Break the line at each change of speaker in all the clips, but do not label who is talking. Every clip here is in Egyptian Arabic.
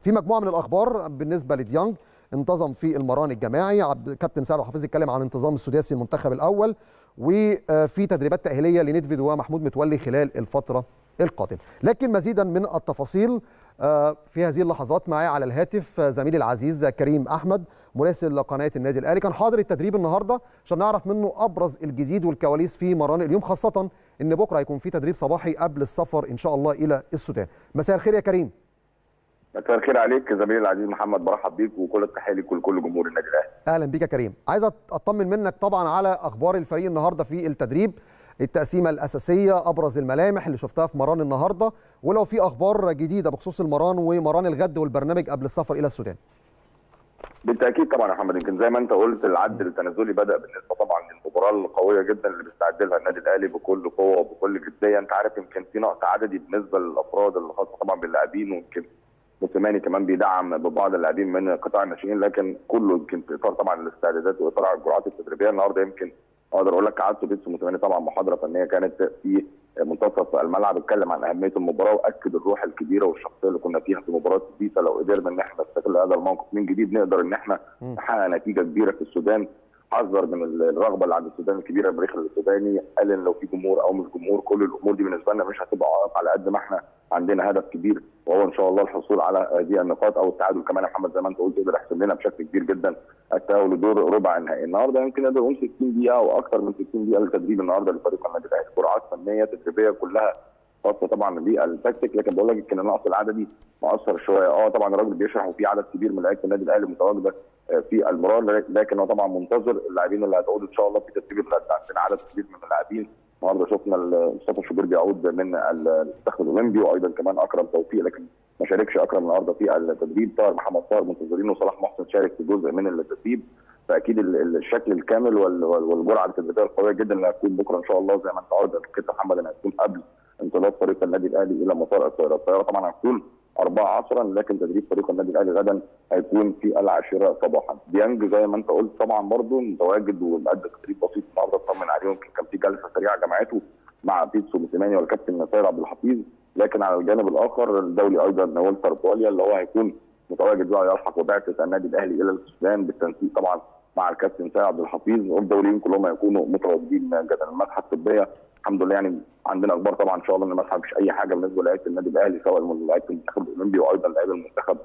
في مجموعه من الاخبار بالنسبه لديانج انتظم في المران الجماعي عبد كابتن سعد حافظ اتكلم عن انتظام السداسي المنتخب الاول وفي تدريبات تاهيليه لندفيد ومحمود متولي خلال الفتره القادمه لكن مزيدا من التفاصيل في هذه اللحظات معي على الهاتف زميلي العزيز كريم احمد مراسل قناه النادي الاهلي كان حاضر التدريب النهارده عشان نعرف منه ابرز الجديد والكواليس في مران اليوم خاصه ان بكره هيكون في تدريب صباحي قبل السفر ان شاء الله الى السودان مساء الخير يا كريم
مساء الخير عليك زميلي العزيز محمد برحب بيك وكل التحيه ليك ولكل جمهور النادي الاهلي
اهلا بيك يا كريم عايز اطمن منك طبعا على اخبار الفريق النهارده في التدريب التقسيمه الاساسيه ابرز الملامح اللي شفتها في مران النهارده ولو في اخبار جديده بخصوص المران ومران الغد والبرنامج قبل السفر الى السودان
بالتاكيد طبعا يا محمد يمكن زي ما انت قلت العد التنازلي بدا بالنسبه طبعا للمباراه القويه جدا اللي بيستعد لها النادي الاهلي بكل قوه وبكل جديه انت عارف يمكن في نقص عددي بالنسبه للافراد الخاصه طبعا باللاعبين ويمكن موسيماني كمان بيدعم ببعض اللاعبين من قطاع الناشئين لكن كله يمكن في اطار طبعا الاستعدادات واطار الجرعات التدريبيه النهارده يمكن اقدر اقول لك قعدت بيتسو موسيماني طبعا محاضره فنيه كانت في منتصف الملعب اتكلم عن اهميه المباراه واكد الروح الكبيره والشخصيه اللي كنا فيها في مباراه بيتا لو قدرنا ان احنا نستغل هذا الموقف من جديد نقدر ان اححنا نحقق نتيجه كبيره في السودان حذر من الرغبه اللي عند السودان الكبيره المريخ السوداني قال ان لو في جمهور او مش جمهور كل الامور دي بالنسبه لنا مش هتبقى عائق على قد ما احنا عندنا هدف كبير وهو ان شاء الله الحصول على هذه النقاط او التعادل كمان يا محمد زي ما انت قلت يقدر يحسب لنا بشكل كبير جدا التاهل لدور ربع النهائي النهارده يمكن نقدر نقول 60 دقيقه او اكثر من 60 دقيقه للتدريب النهارده لفريق النادي الاهلي جرعات فنيه تدريبيه كلها خاصه طبعا بالتكتيك لكن بقول لك يمكن النقص العددي مؤثر شويه اه طبعا الراجل بيشرح وفي عدد كبير من لعيبه النادي الاهلي متواجده في المران لكن هو طبعا منتظر اللاعبين اللي هتعود ان شاء الله في تدريب الغد عندنا عدد كبير من اللاعبين النهارده شفنا مصطفى شوبير بيعود من المنتخب الاولمبي وايضا كمان اكرم توفيق لكن ما شاركش اكرم النهارده في التدريب طاهر محمد طاهر منتظرين وصلاح محسن شارك في جزء من التدريب فاكيد الشكل الكامل والجرعه التدريبيه القويه جدا اللي هتكون بكره ان شاء الله زي ما انت عارف كده محمد انها هتكون قبل انطلاق فريق النادي الاهلي الى مطار الطياره، الطياره طبعا هتكون 4 عصرا لكن تدريب فريق النادي الاهلي غدا هيكون في العاشره صباحا. ديانج زي ما انت قلت طبعا برضه متواجد ومؤدي تدريب بسيط النهارده اطمن عليه يمكن كان في جلسه سريعه جمعته مع بيتسو موسيماني والكابتن سيد عبد الحفيظ لكن على الجانب الاخر الدولي ايضا والتر بوليا اللي هو هيكون متواجد بقى يلحق ببعثه النادي الاهلي الى السودان بالتنسيق طبعا مع الكابتن سيد عبد الحفيظ والدوليين كلهم هيكونوا متواجدين جدا المسحه الطبيه الحمد لله يعني عندنا اخبار طبعا ان شاء الله ان المسحه مفيش اي حاجه بالنسبه لعيبه النادي الاهلي سواء لعيبه المنتخب الاولمبي وايضا لعيبه المنتخب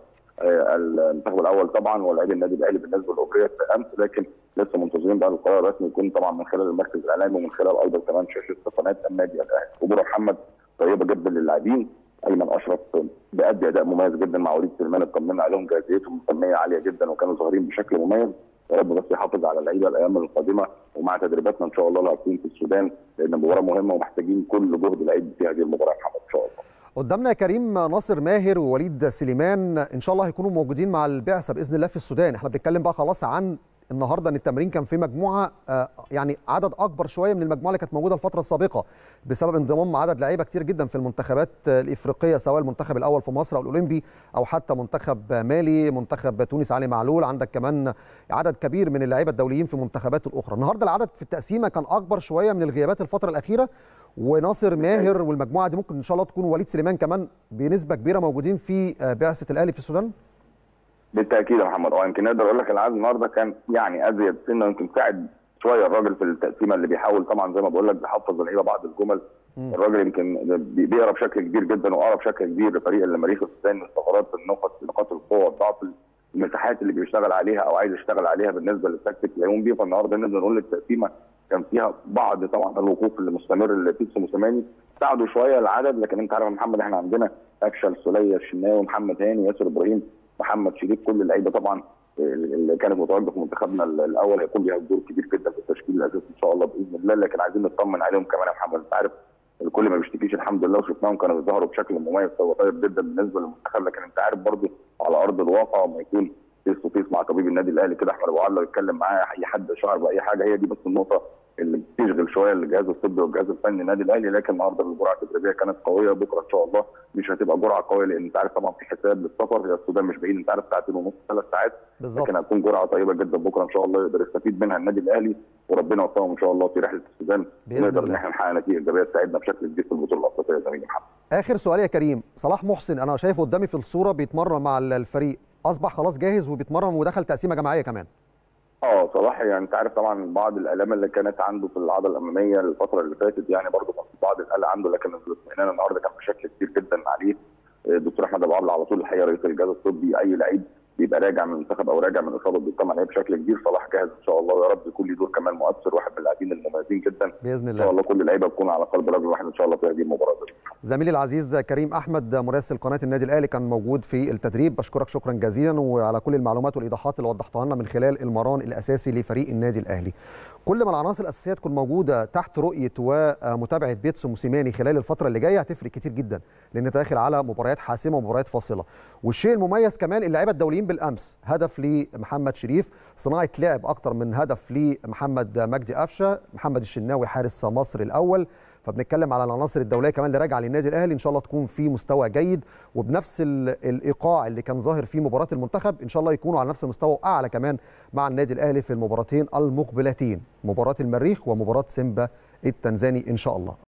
المنتخب الاول طبعا ولاعيبه النادي الاهلي بالنسبه لاوبريت امس لكن لسه منتظرين بقى القرار الرسمي يكون طبعا من خلال المركز الاعلامي ومن خلال ايضا كمان شاشه قناه النادي الاهلي امور محمد طيبه جدا للاعبين ايمن اشرف بيأدي اداء مميز جدا مع وليد سليمان اطمنا عليهم جاهزيتهم الفنيه عاليه جدا وكانوا ظاهرين بشكل مميز يا رب بس يحافظ على اللعيبه الايام القادمه ومع تدريباتنا ان شاء الله اللي هتكون في السودان لان مباراه مهمه ومحتاجين كل جهد لعيب في هذه المباراه محمد ان شاء الله.
قدامنا يا كريم ناصر ماهر ووليد سليمان ان شاء الله هيكونوا موجودين مع البعثه باذن الله في السودان، احنا بنتكلم بقى خلاص عن النهارده ان التمرين كان في مجموعه يعني عدد اكبر شويه من المجموعه اللي كانت موجوده الفتره السابقه بسبب انضمام عدد لعيبه كتير جدا في المنتخبات الافريقيه سواء المنتخب الاول في مصر او الاولمبي او حتى منتخب مالي منتخب تونس علي معلول عندك كمان عدد كبير من اللعيبه الدوليين في المنتخبات الاخرى النهارده العدد في التقسيمه كان اكبر شويه من الغيابات الفتره الاخيره وناصر ماهر والمجموعه دي ممكن ان شاء الله تكون وليد سليمان كمان بنسبه كبيره موجودين في بعثه الاهلي في السودان
بالتاكيد يا محمد اه يمكن نقدر اقول لك العدد النهارده كان يعني ازيد سنه يمكن ساعد شويه الراجل في التقسيمه اللي بيحاول طبعا زي ما بقول لك بيحفظ اللعيبه بعض الجمل م. الراجل يمكن بيقرا بشكل كبير جدا وقرا بشكل كبير لفريق المريخ السوداني الثغرات النقط نقاط القوه الضعف المساحات اللي بيشتغل عليها او عايز يشتغل عليها بالنسبه للتكتيك اللي هيقوم بيه فالنهارده نقدر نقول التقسيمه كان فيها بعض طبعا الوقوف المستمر اللي بيتسو موسيماني ساعدوا شويه العدد لكن انت عارف يا محمد احنا عندنا اكشن سوليه الشناوي محمد هاني ياسر ابراهيم محمد شريف كل اللعيبه طبعا اللي كانت متواجده في منتخبنا الاول هيكون ليها دور كبير جدا في التشكيل الاساسي ان شاء الله باذن الله لكن عايزين نطمن عليهم كمان يا محمد انت عارف الكل ما بيشتكيش الحمد لله وشفناهم كانوا بيظهروا بشكل مميز هو طيب جدا بالنسبه للمنتخب لكن انت عارف برضه على ارض الواقع ما يكون فيس تو فيس مع طبيب النادي الاهلي كده احمد ابو علي يتكلم معاه اي حد شعر باي حاجه هي دي بس النقطه اللي بتشغل شويه الجهاز الطبي والجهاز الفني النادي الاهلي لكن النهارده الجرعه التدريبيه كانت قويه بكره ان شاء الله مش هتبقى جرعه قويه لان انت عارف طبعا في حساب للسفر هي السودان مش بعيد انت عارف ساعتين ونص ثلاث ساعات
بالظبط
لكن هتكون جرعه طيبه جدا بكره ان شاء الله يقدر يستفيد منها النادي الاهلي وربنا يوفقهم ان شاء الله في رحله السودان
بإذن
ونقدر ان
الله.
احنا نحقق نتيجه ايجابيه تساعدنا بشكل كبير في البطوله الافريقيه يا زميلي محمد
اخر سؤال يا كريم صلاح محسن انا شايفه قدامي في الصوره بيتمرن مع الفريق اصبح خلاص جاهز وبيتمرن ودخل تقسيمه جماعيه كمان
اه صلاح يعني انت عارف طبعا بعض الالام اللي كانت عنده في العضله الاماميه الفتره اللي فاتت يعني برضه كان في بعض القلق عنده لكن الاطمئنان النهارده كان بشكل كبير جدا عليه الدكتور احمد ابو عبله على طول الحقيقه رئيس الجهاز الطبي اي لعيب بيبقى راجع من المنتخب او راجع من اصابه بيطمن عليه بشكل كبير صلاح جاهز ان شاء الله يا رب يكون له دور كمان مؤثر واحد من اللاعبين المميزين جدا
باذن
ان شاء
الله
الله كل اللعيبه تكون على قلب رجل واحد ان شاء الله في هذه المباراه دي.
زميلي العزيز كريم احمد مراسل قناه النادي الاهلي كان موجود في التدريب بشكرك شكرا جزيلا وعلى كل المعلومات والايضاحات اللي وضحتها لنا من خلال المران الاساسي لفريق النادي الاهلي كل ما العناصر الاساسيه تكون موجوده تحت رؤيه ومتابعه بيتسو موسيماني خلال الفتره اللي جايه هتفرق كتير جدا لان انت داخل على مباريات حاسمه ومباريات فاصله والشيء المميز كمان اللعيبه الدوليين بالامس هدف لمحمد شريف صناعه لعب اكتر من هدف لمحمد مجدي قفشه محمد الشناوي حارس مصر الاول فبنتكلم على العناصر الدوليه كمان اللي راجعه للنادي الاهلي ان شاء الله تكون في مستوى جيد وبنفس ال- الايقاع اللي كان ظاهر في مباراه المنتخب ان شاء الله يكونوا على نفس المستوى واعلى كمان مع النادي الاهلي في المباراتين المقبلتين مباراه المريخ ومباراه سيمبا التنزاني ان شاء الله